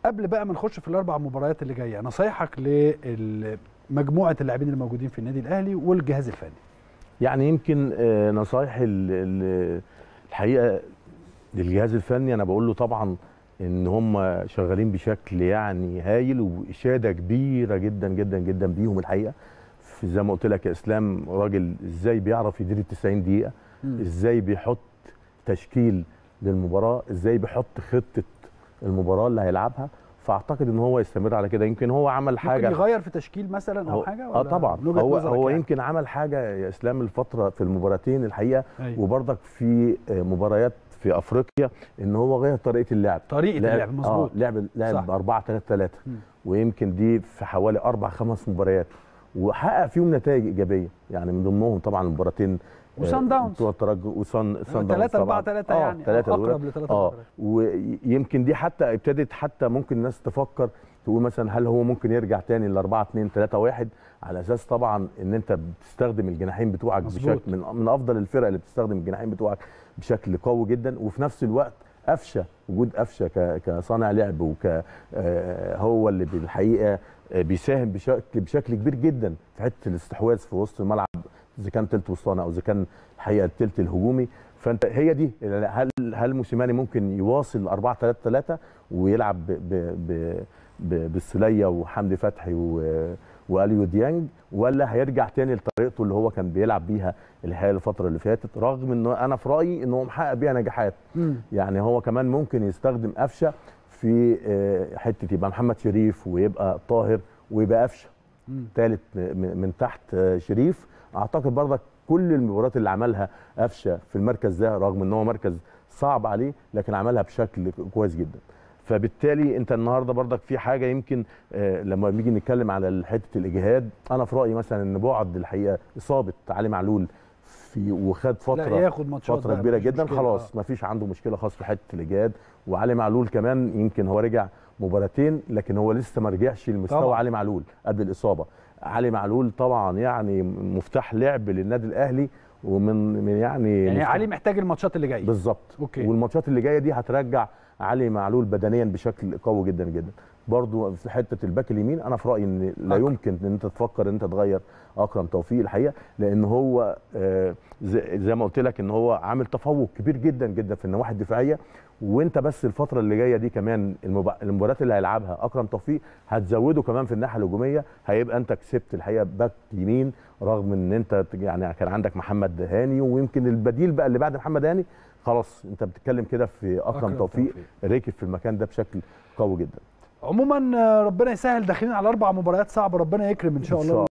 قبل بقى ما نخش في الاربع مباريات اللي جايه نصايحك لمجموعه اللاعبين الموجودين في النادي الاهلي والجهاز الفني يعني يمكن آه، نصايح ال- ال- الحقيقه للجهاز الفني انا بقول له طبعا ان هم شغالين بشكل يعني هايل واشاده كبيره جدا جدا جدا بيهم الحقيقه في زي ما قلت لك يا اسلام راجل ازاي بيعرف يدير ال 90 دقيقه مم. ازاي بيحط تشكيل للمباراه ازاي بيحط خطه المباراه اللي هيلعبها فاعتقد ان هو يستمر على كده يمكن هو عمل ممكن حاجه يغير في تشكيل مثلا او هو حاجه اه طبعا من وجهة هو نظرك هو يعني؟ يمكن عمل حاجه يا اسلام الفتره في المباراتين الحقيقه أيوة. وبرضك في آه، مباريات في افريقيا ان هو غير طريقه اللعب طريقه لعب- اللعب مظبوط اه لعب صح. لعب 4 3 3 مم. ويمكن دي في حوالي اربع خمس مباريات وحقق فيهم نتائج ايجابيه يعني من ضمنهم طبعا المباراتين وصن داونز. بتوع الترجي وصن صن 3 4 طبعاً. 3 آه، يعني ثلاثة أو دول. اقرب ل 3 اه ويمكن دي حتى ابتدت حتى ممكن الناس تفكر تقول مثلا هل هو ممكن يرجع تاني ل 4 2 3 1 على اساس طبعا ان انت بتستخدم الجناحين بتوعك مظبوط. بشكل من من افضل الفرق اللي بتستخدم الجناحين بتوعك بشكل قوي جدا وفي نفس الوقت قفشه وجود قفشه ك- كصانع لعب وك آه، هو اللي بالحقيقه آه، بيساهم بشكل بشكل كبير جدا في حته الاستحواذ في وسط الملعب اذا كان تلت وسطاني او اذا كان الحقيقه التلت الهجومي فانت هي دي هل هل موسيماني ممكن يواصل 4 3 3 ويلعب ب ب ب ب بالسوليه وحمدي فتحي و- واليو ديانج ولا هيرجع تاني لطريقته اللي هو كان بيلعب بيها الحقيقه الفتره اللي فاتت رغم انه انا في رايي ان هو محقق بيها نجاحات مم. يعني هو كمان ممكن يستخدم قفشه في آه، حته يبقى محمد شريف ويبقى طاهر ويبقى قفشه مم. ثالث من من تحت آه، شريف اعتقد برضك كل المباريات اللي عملها قفشه في المركز ده رغم ان هو مركز صعب عليه لكن عملها بشكل كويس جدا فبالتالي انت النهارده برضك في حاجه يمكن آه، لما بنيجي نتكلم على حته الاجهاد انا في رايي مثلا ان بعد الحقيقه اصابه علي معلول في وخد فتره لا ياخد ماتشات فتره بقى، كبيره مفيش جدا مشكلة. خلاص آه. ما فيش عنده مشكله خاص في حته الاجهاد وعلي معلول كمان يمكن هو رجع مباراتين لكن هو لسه ما رجعش لمستوى طبعاً. علي معلول قبل الاصابه علي معلول طبعا يعني مفتاح لعب للنادي الاهلي ومن من يعني يعني مفتاح- علي محتاج الماتشات اللي جايه بالظبط أوكي. والماتشات اللي جايه دي هترجع علي معلول بدنيا بشكل قوي جدا جدا برضو في حته الباك اليمين انا في رايي ان لا أكرم. يمكن ان انت تفكر ان انت تغير اكرم توفيق الحقيقه لان هو آه، زي زي ما قلت لك ان هو عامل تفوق كبير جدا جدا في النواحي الدفاعيه وانت بس الفتره اللي جايه دي كمان المبا- المباريات اللي هيلعبها اكرم توفيق هتزوده كمان في الناحيه الهجوميه هيبقى انت كسبت الحقيقه باك يمين رغم ان انت يعني كان عندك محمد هاني ويمكن البديل بقى اللي بعد محمد هاني خلاص انت بتتكلم كده في اكرم, أكرم أكرم توفيق, توفيق. ركب في المكان ده بشكل قوي جدا عموما آه، ربنا يسهل داخلين على اربع مباريات صعبه ربنا يكرم ان شاء إن الله شاء